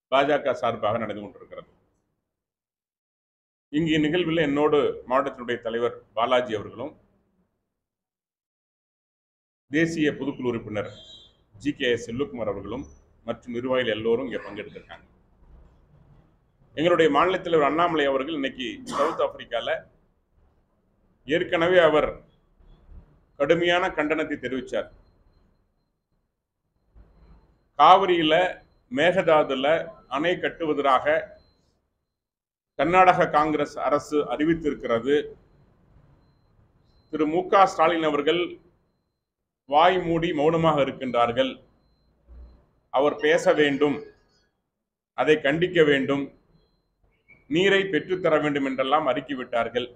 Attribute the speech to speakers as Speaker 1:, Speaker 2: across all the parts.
Speaker 1: பாஜக சார்பாக நடந்து கொண்டிருக்கிறது இங்கு நிகழ்வில் என்னோடு மாவட்டத்தினுடைய தலைவர் பாலாஜி அவர்களும் தேசிய பொதுக்குழு உறுப்பினர் ஜி கே எஸ் செல்வகுமார் அவர்களும் மற்றும் நிர்வாகிகள் எல்லோரும் இங்கே பங்கெடுத்திருக்காங்க எங்களுடைய மாநில தலைவர் அண்ணாமலை அவர்கள் இன்னைக்கு சவுத் ஆப்பிரிக்கால ஏற்கனவே அவர் கடுமையான கண்டனத்தை தெரிவித்தார் காவிரியில மேகதாதுல அணை கட்டுவதற்காக கர்நாடக காங்கிரஸ் அரசு அறிவித்திருக்கிறது திரு மு க ஸ்டாலின் அவர்கள் வாய் மூடி மௌனமாக இருக்கின்றார்கள் அவர் பேச வேண்டும் அதை கண்டிக்க வேண்டும் நீரை பெற்றுத்தர வேண்டும் என்றெல்லாம் அறிக்கை விட்டார்கள்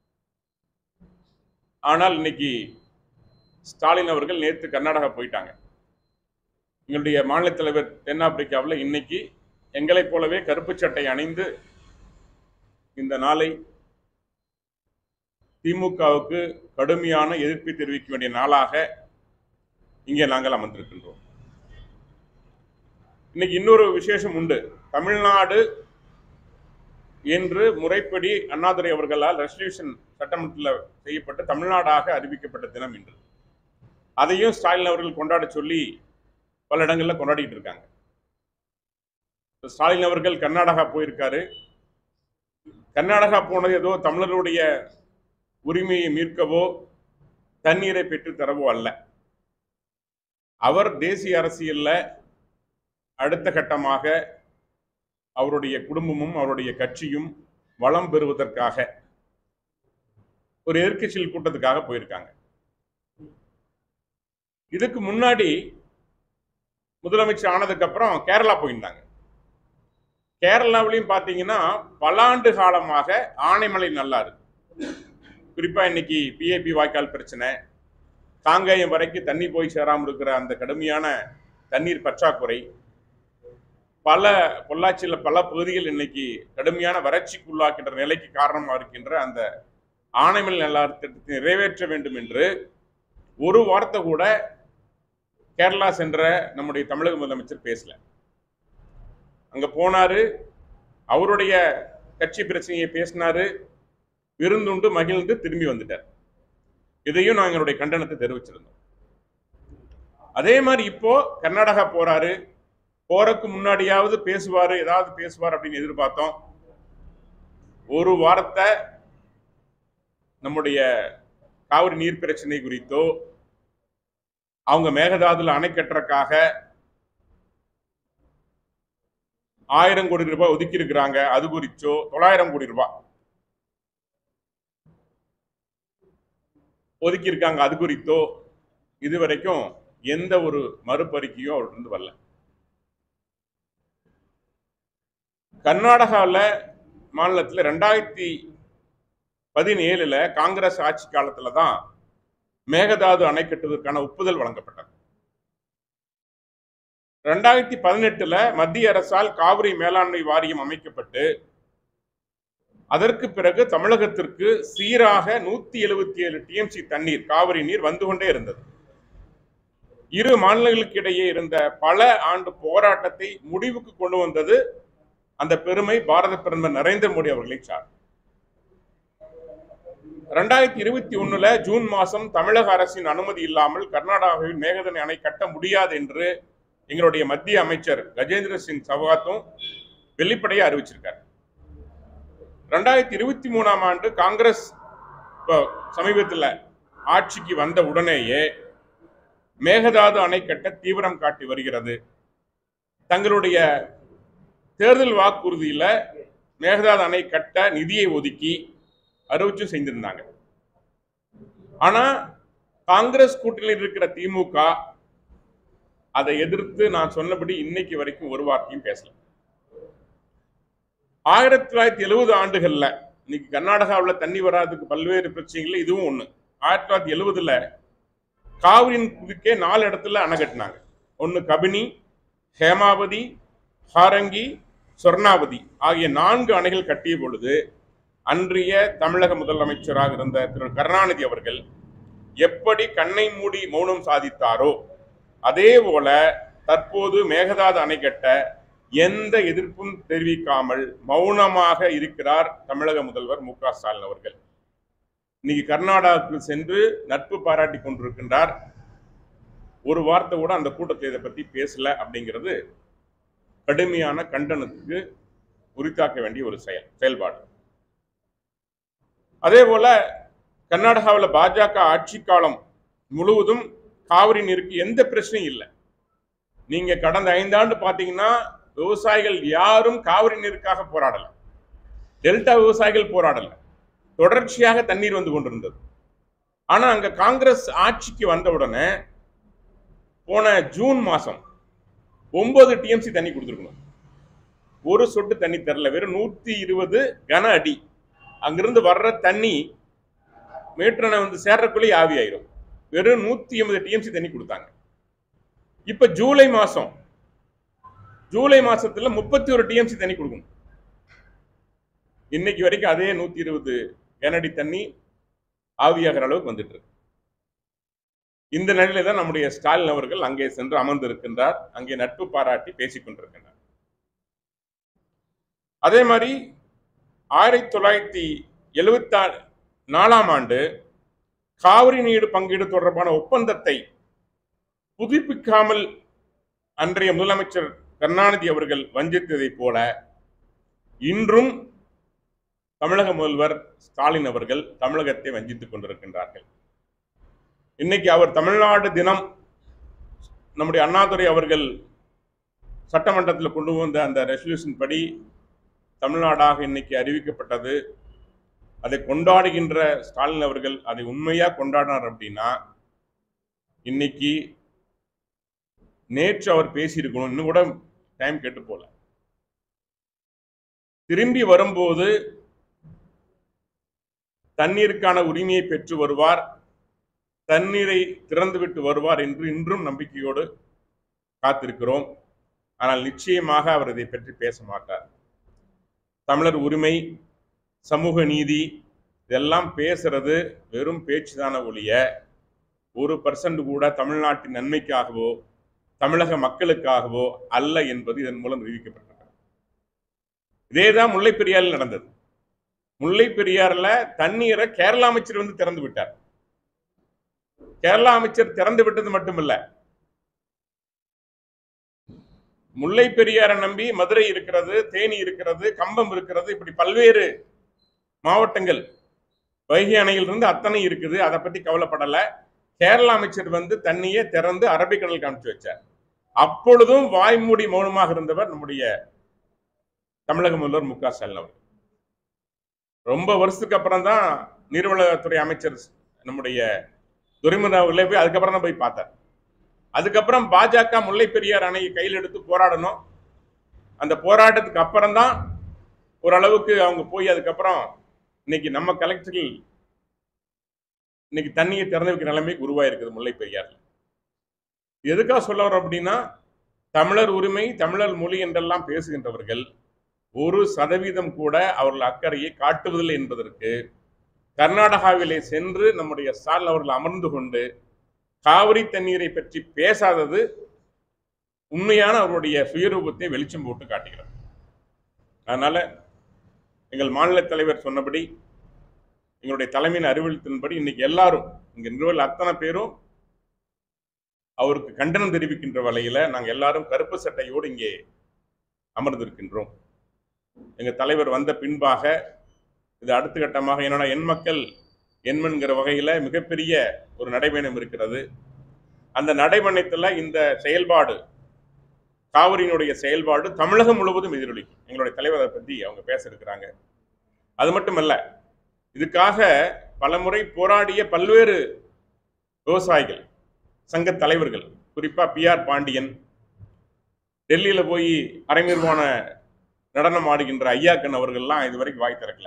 Speaker 1: ஆனால் இன்னைக்கு ஸ்டாலின் அவர்கள் நேற்று கர்நாடகா போயிட்டாங்க எங்களுடைய மாநில தலைவர் தென்னாப்பிரிக்காவில் இன்னைக்கு எங்களைப் போலவே கருப்பு சட்டை அணிந்து இந்த நாளை திமுகவுக்கு கடுமையான எதிர்ப்பை தெரிவிக்க வேண்டிய நாளாக இங்கே நாங்கள் அமர்ந்திருக்கின்றோம் இன்னைக்கு இன்னொரு விசேஷம் உண்டு தமிழ்நாடு என்று முறைப்படி அண்ணாதுரை அவர்களால் ரெசல்யூஷன் சட்டமன்றத்தில் செய்யப்பட்டு தமிழ்நாடாக அறிவிக்கப்பட்ட தினம் இன்று அதையும் ஸ்டாலின் அவர்கள் கொண்டாட சொல்லி பல இடங்கள்ல கொண்டாடிட்டு இருக்காங்க ஸ்டாலின் அவர்கள் கர்நாடகா போயிருக்காரு கர்நாடகா போனது ஏதோ தமிழருடைய உரிமையை மீட்கவோ தண்ணீரை பெற்றுத் தரவோ அல்ல அவர் தேசிய அரசியல்ல அடுத்த கட்டமாக அவருடைய குடும்பமும் அவருடைய கட்சியும் வளம் பெறுவதற்காக ஒரு எதிர்க்கட்சியில் கூட்டத்துக்காக போயிருக்காங்க இதுக்கு முன்னாடி முதலமைச்சர் ஆனதுக்கு அப்புறம் கேரளா போயிருந்தாங்க கேரளாவிலையும் பார்த்தீங்கன்னா பல ஆண்டு காலமாக ஆனைமலை நல்லா இருக்கு குறிப்பா இன்னைக்கு பிஏபி வாய்க்கால் பிரச்சனை காங்கேயம் வரைக்கும் தண்ணி போய் சேராமல் இருக்கிற அந்த கடுமையான தண்ணீர் பற்றாக்குறை பல பொள்ளாச்சியில் பல பகுதிகள் இன்னைக்கு கடுமையான வறட்சிக்குள்ளாக்கின்ற நிலைக்கு காரணமாக இருக்கின்ற அந்த ஆனைமலை நல்லார் திட்டத்தை நிறைவேற்ற வேண்டும் என்று ஒரு வார்த்தை கூட கேரளா சென்ற நம்முடைய தமிழக முதலமைச்சர் பேசல அங்க போனாரு அவருடைய கட்சி பிரச்சனையை பேசினாரு விருந்துண்டு மகிழ்ந்து திரும்பி வந்துட்டார் இதையும் நான் எங்களுடைய கண்டனத்தை தெரிவிச்சிருந்தோம் அதே மாதிரி இப்போ கர்நாடகா போறாரு போறதுக்கு முன்னாடியாவது பேசுவாரு ஏதாவது பேசுவார் அப்படின்னு எதிர்பார்த்தோம் ஒரு வாரத்தை நம்முடைய காவிரி நீர் பிரச்சனை குறித்தோ அவங்க மேகதாதுல அணை கட்டுறதுக்காக ஆயிரம் கோடி ரூபாய் ஒதுக்கி இருக்கிறாங்க அது குறிச்சோ தொள்ளாயிரம் கோடி ரூபாய் ஒதுக்கி இருக்காங்க அது குறித்தோ இதுவரைக்கும் எந்த ஒரு மறுபறிக்கையும் அவர்கிட்ட இருந்து வரல கர்நாடகாவில் மாநிலத்தில் ரெண்டாயிரத்தி பதினேழுல காங்கிரஸ் ஆட்சி காலத்துல தான் மேகதாது அணை கட்டுவதற்கான ஒப்புதல் வழங்கப்பட்டது ரெண்டாயிரத்தி பதினெட்டுல மத்திய அரசால் காவிரி மேலாண்மை வாரியம் அமைக்கப்பட்டு அதற்கு பிறகு தமிழகத்திற்கு சீராக நூத்தி எழுபத்தி ஏழு டிஎம்சி தண்ணீர் காவிரி நீர் வந்து கொண்டே இருந்தது இரு மாநிலங்களுக்கு இடையே இருந்த பல ஆண்டு போராட்டத்தை முடிவுக்கு கொண்டு வந்தது அந்த பெருமை பாரத பிரதமர் நரேந்திர மோடி அவர்களை சார் ரெண்டாயிரத்தி இருபத்தி ஒண்ணுல ஜூன் மாசம் தமிழக அரசின் அனுமதி இல்லாமல் கர்நாடகாவில் மேகதனை அணை கட்ட முடியாது என்று எங்களுடைய மத்திய அமைச்சர் கஜேந்திர சிங் சவாத்தும் வெளிப்படையாக அறிவிச்சிருக்கார் ரெண்டாயிரத்தி இருபத்தி மூணாம் ஆண்டு காங்கிரஸ் இப்போ சமீபத்தில் ஆட்சிக்கு வந்த உடனேயே மேகதாது அணை கட்ட தீவிரம் காட்டி வருகிறது தங்களுடைய தேர்தல் வாக்குறுதியில மேகதாது அணை கட்ட நிதியை ஒதுக்கி அறிவிச்சும் செஞ்சிருந்தாங்க ஆனா காங்கிரஸ் கூட்டணியில் இருக்கிற திமுக அதை எதிர்த்து நான் சொன்னபடி இன்னைக்கு வரைக்கும் ஒரு வார்த்தையும் பேசல ஆயிரத்தி தொள்ளாயிரத்தி எழுபது ஆண்டுகள்ல இன்னைக்கு கர்நாடகாவில் தண்ணி வராதுக்கு பல்வேறு பிரச்சனைகள் இதுவும் ஒண்ணு ஆயிரத்தி தொள்ளாயிரத்தி எழுபதுல காவிரியின் குறுக்கே நாலு இடத்துல அணை கட்டினாங்க ஒன்னு கபினி ஹேமாவதி ஹாரங்கி சொர்ணாவதி ஆகிய நான்கு அணைகள் கட்டிய பொழுது அன்றைய தமிழக முதலமைச்சராக இருந்த திரு கருணாநிதி அவர்கள் எப்படி கண்ணை மூடி மௌனம் சாதித்தாரோ அதே போல தற்போது மேகதாது அணை கட்ட எந்த எதிர்ப்பும் தெரிவிக்காமல் மௌனமாக இருக்கிறார் தமிழக முதல்வர் மு க ஸ்டாலின் அவர்கள் இன்னைக்கு கர்நாடகாவுக்கு சென்று நட்பு பாராட்டி கொண்டிருக்கின்றார் ஒரு வார்த்தை கூட அந்த கூட்டத்தில் இதை பத்தி பேசல அப்படிங்கிறது கடுமையான கண்டனத்துக்கு உரித்தாக்க வேண்டிய ஒரு செயல் செயல்பாடு அதே போல கர்நாடகாவில் பாஜக ஆட்சி காலம் முழுவதும் காவிரி நீருக்கு எந்த பிரச்சனையும் இல்லை நீங்க கடந்த ஐந்தாண்டு பாத்தீங்கன்னா விவசாயிகள் யாரும் காவிரி நீருக்காக போராடல டெல்டா விவசாயிகள் போராடல தொடர்ச்சியாக தண்ணீர் வந்து கொண்டிருந்தது ஆனா அங்க காங்கிரஸ் ஆட்சிக்கு வந்த உடனே போன ஜூன் மாசம் ஒன்பது டிஎம்சி தண்ணி கொடுத்துருக்கணும் ஒரு சொட்டு தண்ணி தரல வெறும் நூத்தி இருபது கன அடி அங்கிருந்து வர்ற தண்ணி மேட்டனை வந்து சேர்றக்குள்ளேயே ஆவி ஆயிரும் வெறும் நூத்தி எண்பது டிஎம்சி தண்ணி கொடுத்தாங்க இப்ப ஜூலை மாசம் ஜூலை மாசத்துல முப்பத்தி ஒரு டிஎம்சி தண்ணி கொடுக்கணும் இன்னைக்கு வரைக்கும் அதே நூத்தி இருபது கனஅடி தண்ணி ஆவியாகிற அளவுக்கு வந்துட்டு இருக்கு இந்த நிலையில தான் நம்முடைய ஸ்டாலின் அவர்கள் அங்கே சென்று அமர்ந்திருக்கின்றார் அங்கே நட்பு பாராட்டி பேசிக் கொண்டிருக்கின்றார் அதே மாதிரி ஆயிரத்தி தொள்ளாயிரத்தி எழுபத்தி நாலாம் ஆண்டு காவிரி நீர் பங்கீடு தொடர்பான ஒப்பந்தத்தை புதுப்பிக்காமல் அன்றைய முதலமைச்சர் கருணாநிதி அவர்கள் வஞ்சித்ததைப் போல இன்றும் தமிழக முதல்வர் ஸ்டாலின் அவர்கள் தமிழகத்தை வஞ்சித்துக் கொண்டிருக்கின்றார்கள் இன்னைக்கு அவர் தமிழ்நாடு தினம் நம்முடைய அண்ணாதுரை அவர்கள் சட்டமன்றத்தில் கொண்டு வந்த அந்த ரெசல்யூஷன் படி தமிழ்நாடாக இன்னைக்கு அறிவிக்கப்பட்டது அதை கொண்டாடுகின்ற ஸ்டாலின் அவர்கள் அதை உண்மையா கொண்டாடினார் அப்படின்னா இன்னைக்கு நேற்று அவர் பேசியிருக்கணும் இன்னும் கூட டைம் கேட்டு போல திரும்பி வரும்போது தண்ணீருக்கான உரிமையை பெற்று வருவார் தண்ணீரை திறந்துவிட்டு வருவார் என்று இன்றும் நம்பிக்கையோடு காத்திருக்கிறோம் ஆனால் நிச்சயமாக அவர் இதை பற்றி பேச மாட்டார் தமிழர் உரிமை சமூக நீதி இதெல்லாம் பேசுறது வெறும் பேச்சுதான ஒழிய ஒரு பர்சன்ட் கூட தமிழ்நாட்டின் நன்மைக்காகவோ தமிழக மக்களுக்காகவோ அல்ல என்பது இதன் மூலம் நிரூபிக்கப்பட்டது இதேதான் முல்லை பெரியாறில் நடந்தது முல்லை பெரியாறுல தண்ணீரை கேரளா அமைச்சர் வந்து திறந்து விட்டார் கேரளா அமைச்சர் திறந்து விட்டது மட்டுமல்ல முல்லை பெரியாரை நம்பி மதுரை இருக்கிறது தேனி இருக்கிறது கம்பம் இருக்கிறது இப்படி பல்வேறு மாவட்டங்கள் வைகை அணையிலிருந்து அத்தனை இருக்குது அதை பத்தி கவலைப்படல கேரளா அமைச்சர் வந்து தண்ணியை திறந்து அரபிக்கடல் காமிச்சு வச்சார் அப்பொழுதும் வாய்மூடி மௌனமாக இருந்தவர் நம்முடைய தமிழக முதல்வர் மு க ஸ்டாலின் அவர் ரொம்ப வருஷத்துக்கு அப்புறம் தான் நீர்வளத்துறை அமைச்சர் நம்முடைய துரைமுருகன் அவர்களே போய் அதுக்கப்புறம் தான் போய் பார்த்தார் அதுக்கப்புறம் பாஜக முல்லை பெரியார் அணையை கையில் எடுத்து போராடணும் அந்த போராட்டத்துக்கு அப்புறம் தான் ஓரளவுக்கு அவங்க போய் அதுக்கப்புறம் இன்னைக்கு நம்ம கலெக்டர்கள் இன்னைக்கு தண்ணியை திறந்து வைக்கிற நிலைமைக்கு உருவாயிருக்குது முல்லை பெரியார்ல எதுக்காக சொல்ல வரோம் அப்படின்னா தமிழர் உரிமை தமிழர் மொழி என்றெல்லாம் பேசுகின்றவர்கள் ஒரு சதவீதம் கூட அவர்கள் அக்கறையை காட்டுவதில்லை என்பதற்கு கர்நாடகாவிலே சென்று நம்முடைய ஸ்டாலின் அவர்கள் அமர்ந்து கொண்டு காவிரி தண்ணீரை பற்றி பேசாதது உண்மையான அவருடைய சுயரூபத்தை வெளிச்சம் போட்டு காட்டுகிறது அதனால எங்கள் மாநில தலைவர் சொன்னபடி எங்களுடைய தலைமையின் அறிவுறுத்தின்படி இன்னைக்கு எல்லாரும் இங்க நிறுவல் அத்தனை பேரும் அவருக்கு கண்டனம் தெரிவிக்கின்ற வகையில நாங்க எல்லாரும் கருப்பு சட்டையோடு இங்கே அமர்ந்திருக்கின்றோம் எங்க தலைவர் வந்த பின்பாக இது அடுத்த கட்டமாக என்னோட எண் மக்கள் எண்மன்கிற வகையில மிகப்பெரிய ஒரு நடைபயணம் இருக்கிறது அந்த நடைபயணத்துல இந்த செயல்பாடு காவிரியினுடைய செயல்பாடு தமிழகம் முழுவதும் எதிரொலிக்கும் எங்களுடைய தலைவர் அதை பத்தி அவங்க பேச இருக்கிறாங்க அது மட்டுமல்ல இதுக்காக பலமுறை போராடிய பல்வேறு விவசாயிகள் சங்க தலைவர்கள் குறிப்பா பி ஆர் பாண்டியன் டெல்லியில போய் அரைநிர்வாண நடனம் ஆடுகின்ற ஐயாக்கன் அவர்கள்லாம் இது வரைக்கும் வாய் திறக்கல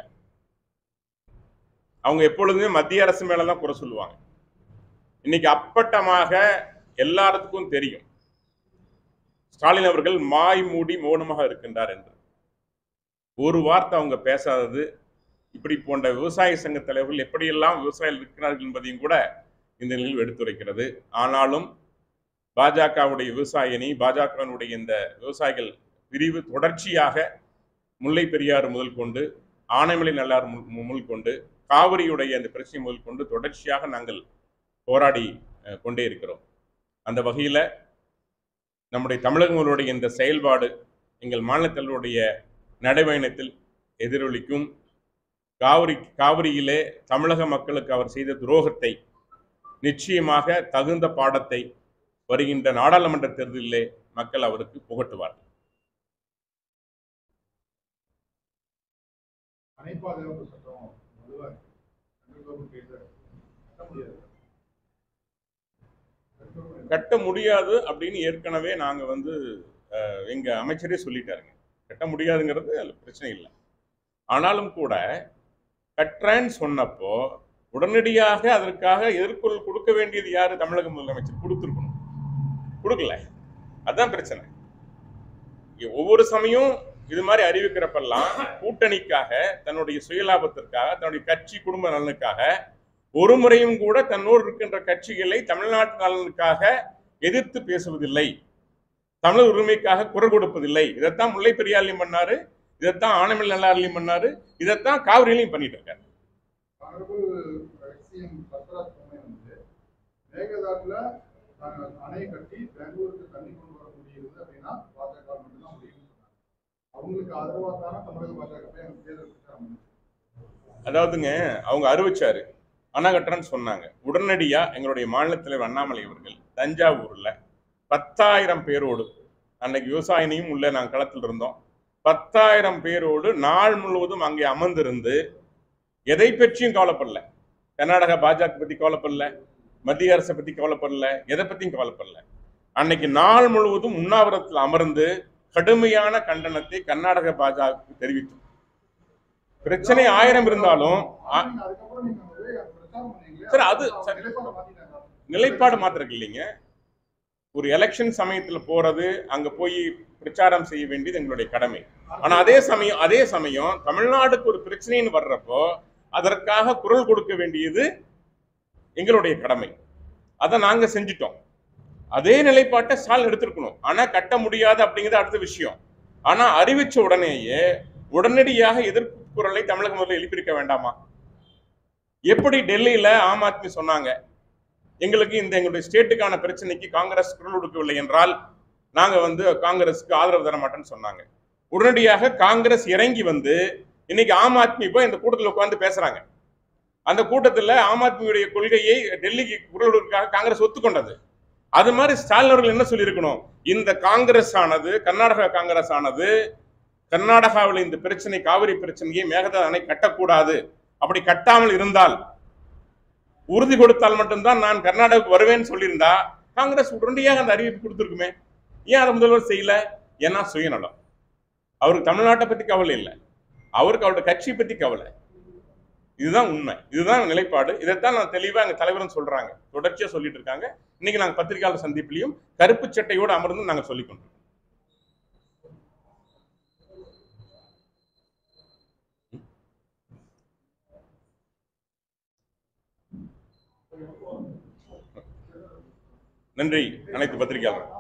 Speaker 1: அவங்க எப்பொழுதுமே மத்திய அரசு மேலதான் குறை சொல்லுவாங்க இன்னைக்கு அப்பட்டமாக எல்லாத்துக்கும் தெரியும் ஸ்டாலின் அவர்கள் மாய் மூடி மௌனமாக இருக்கின்றார் என்று ஒரு வார்த்தை அவங்க பேசாதது இப்படி போன்ற விவசாய சங்க தலைவர்கள் எப்படியெல்லாம் விவசாயிகள் இருக்கிறார்கள் என்பதையும் கூட இந்த நிலையில் எடுத்துரைக்கிறது ஆனாலும் பாஜகவுடைய விவசாய அணி பாஜகவினுடைய இந்த விவசாயிகள் விரிவு தொடர்ச்சியாக முல்லை பெரியாறு முதல் கொண்டு ஆனைமலை நல்லார் மு- மு- முதல் கொண்டு காவிரியுடைய அந்த பிரச்சனை முதல் கொண்டு தொடர்ச்சியாக நாங்கள் போராடி அஹ், கொண்டே இருக்கிறோம் அந்த வகையில் நம்முடைய தமிழகங்களுடைய இந்த செயல்பாடு எங்கள் மாநிலத்தினுடைய நடைபயணத்தில் எதிரொலிக்கும் காவிரி காவிரியிலே தமிழக மக்களுக்கு அவர் செய்த துரோகத்தை நிச்சயமாக தகுந்த பாடத்தை வருகின்ற நாடாளுமன்ற தேர்தலிலே மக்கள் அவருக்கு புகட்டுவார்கள்
Speaker 2: அணை பாதுகாப்பு சட்டம் வலுவா இருக்கு. சென்ட்ரல் கவர்மெண்ட் கையில கட்ட முடியாது
Speaker 1: கட்ட முடியாது அப்படின்னு ஏற்கனவே நாங்க வந்து அஹ், எங்க அமைச்சரே சொல்லிட்டாருங்க கட்ட முடியாதுங்கிறது அதுல பிரச்சனை இல்லை ஆனாலும் கூட கட்டுறேன்னு சொன்னப்போ உடனடியாக அதற்காக எதிர்கொள் கொடுக்க வேண்டியது யாரு தமிழக முதலமைச்சர் கொடுத்துருக்கணும் கொடுக்கல அதான் பிரச்சனை இ- ஒவ்வொரு சமயம் இது மாதிரி அறிவிக்கிறப்பெல்லாம் கூட்டணிக்காக தன்னுடைய சுயலாபத்திற்காக தன்னுடைய கட்சி குடும்ப நலனுக்காக ஒரு முறையும் கூட தன்னோடு இருக்கின்ற கட்சிகளை தமிழ்நாட்டு நலனுக்காக எதிர்த்து பேசுவதில்லை தமிழர் உரிமைக்காக குரல் கொடுப்பதில்லை இதைத்தான் முல்லை பெரியாலையும் பண்ணாரு இதைத்தான் ஆனமல் நல்லாரிலையும் பண்ணாரு இதைத்தான் காவிரியிலையும் பண்ணிட்டு இருக்காரு
Speaker 2: ஆனரபிள் எக்ஸிஎம் சத்ராஜ் பொம்மை வந்து மேகதாட்டுல நாங்கள் அணையை கட்டி பெங்களூருக்கு தண்ணி கொண்டு வர முடியுது அப்படின்னா பாஜக மட்டும்தான் முடியும்னு சொன்னாங்க அவங்களுக்கு ஆதரவா தானே தமிழக பாஜக போய் அங்க தேர்தல் பிரச்சாரம் பண்ணுச்சு
Speaker 1: அதாவதுங்க அவங்க அறிவிச்சாரு அணகட்டுறன்னு சொன்னாங்க உடனடியா எங்களுடைய மாநில தலைவர் அண்ணாமலை அவர்கள் தஞ்சாவூர்ல பத்தாயிரம் பேரோடு அன்னைக்கு விவசாயினியும் உள்ள நாங்கள் களத்தில் இருந்தோம் பத்தாயிரம் பேரோடு நாள் முழுவதும் அங்கே அமர்ந்திருந்து எதை பற்றியும் கவலைப்படல கர்நாடகா பாஜக பத்தி கவலைப்படல மத்திய அரசை பத்தி கவலைப்படல எதை பத்தியும் கவலைப்படல அன்னைக்கு நாள் முழுவதும் உண்ணாவிரத்தில் அமர்ந்து கடுமையான கண்டனத்தை கர்நாடக பாஜக தெரிவித்தோம் பிரச்சனை ஆயிரம் இருந்தாலும் ஆ-
Speaker 2: ஆனா நீங்க அதுக்கப்புறம் நீங்க அங்க போய் அங்க பிரச்சாரம் பண்ணீங்களே
Speaker 1: சரி, அது
Speaker 2: அவங்க
Speaker 1: சரி.
Speaker 2: நிலைப்பாடை மாத்திட்டாங்க
Speaker 1: நிலைப்பாடு மாத்திரம் இல்லைங்க ஒரு எலெக்ஷன் சமயத்துல போறது அங்க போய் பிரச்சாரம் செய்ய வேண்டியது எங்களுடைய கடமை ஆனா அதே சமயம் அதே சமயம் தமிழ்நாடுக்கு ஒரு பிரச்சனைன்னு வர்றப்போ அதற்காக குரல் கொடுக்க வேண்டியது எங்களுடைய கடமை அதை நாங்க செஞ்சிட்டோம் அதே நிலைப்பாட்டை ஸ்டாலின் எடுத்திருக்கணும் ஆனா கட்ட முடியாது அப்படிங்கிறது அடுத்த விஷயம் ஆனா அறிவிச்ச உடனேயே உடனடியாக எதிர்ப்பு குரலை தமிழக முதல்ல எழுப்பியிருக்க வேண்டாமா எப்படி டெல்லியில ஆம் ஆத்மி சொன்னாங்க எங்களுக்கு இந்த எங்களுடைய ஸ்டேட்டுக்கான பிரச்சனைக்கு காங்கிரஸ் குரல் கொடுக்கவில்லை என்றால் நாங்க வந்து காங்கிரஸுக்கு ஆதரவு தர மாட்டோம்னு சொன்னாங்க உடனடியாக காங்கிரஸ் இறங்கி வந்து இன்னைக்கு ஆம் ஆத்மி போய் இந்த கூட்டத்தில் உட்கார்ந்து பேசுறாங்க அந்த கூட்டத்தில் ஆம் ஆத்மியுடைய கொள்கையை டெல்லிக்கு குரல் கொடுக்கறதுக்காக காங்கிரஸ் ஒத்துக்கொண்டது அது மாதிரி ஸ்டாலின் அவர்கள் என்ன சொல்லியிருக்கணும் இந்த காங்கிரஸ் ஆனது கர்நாடகா காங்கிரஸ் ஆனது கர்நாடகாவில் இந்த பிரச்சனை காவிரி பிரச்சனையை மேகதாது அணை கட்டக்கூடாது அப்படி கட்டாமல் இருந்தால் உறுதி கொடுத்தால் மட்டும்தான் நான் கர்நாடகாவுக்கு வருவேன்னு சொல்லியிருந்தா காங்கிரஸ் உடனடியாக அந்த அறிவிப்பு கொடுத்துருக்குமே ஏன் அதை முதல்வர் செய்யல ஏன்னா சுயநலம் அவருக்கு தமிழ்நாட்டை பத்தி கவலை இல்லை அவருக்கு அவருடைய கட்சி பத்தி கவலை இதுதான் உண்மை இதுதான் நிலைப்பாடு இதைத்தான் நான் தெளிவா எங்க தலைவரும் சொல்றாங்க தொடர்ச்சியா சொல்லிட்டு இருக்காங்க இன்னைக்கு நாங்க பத்திரிகையாளர் சந்திப்பிலையும் கருப்பு சட்டையோடு அமர்ந்து நாங்க சொல்லிக் கொண்டிருக்கோம் நன்றி அனைத்து பத்திரிகையாளர்கள்